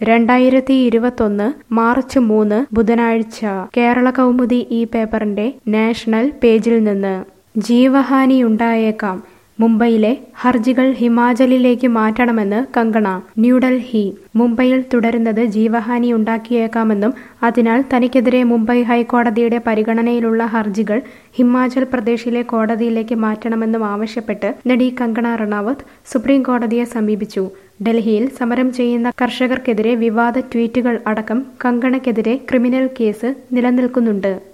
രണ്ടായിരത്തി ഇരുപത്തൊന്ന് മാർച്ച് മൂന്ന് ബുധനാഴ്ച കേരള കൗമുദി ഈ പേപ്പറിന്റെ നാഷണൽ പേജിൽ നിന്ന് ജീവഹാനിയുണ്ടായേക്കാം മുംബൈയിലെ ഹർജികൾ ഹിമാചലിലേക്ക് മാറ്റണമെന്ന് കങ്കണ ന്യൂഡൽഹി മുംബൈയിൽ തുടരുന്നത് ജീവഹാനി ഉണ്ടാക്കിയേക്കാമെന്നും അതിനാൽ തനിക്കെതിരെ മുംബൈ ഹൈക്കോടതിയുടെ പരിഗണനയിലുള്ള ഹർജികൾ ഹിമാചൽ പ്രദേശിലെ കോടതിയിലേക്ക് മാറ്റണമെന്നും ആവശ്യപ്പെട്ട് നടി കങ്കണ റണാവത്ത് സുപ്രീം കോടതിയെ സമീപിച്ചു ഡൽഹിയിൽ സമരം ചെയ്യുന്ന കർഷകർക്കെതിരെ വിവാദ ട്വീറ്റുകൾ അടക്കം കങ്കണയ്ക്കെതിരെ ക്രിമിനൽ കേസ് നിലനിൽക്കുന്നുണ്ട്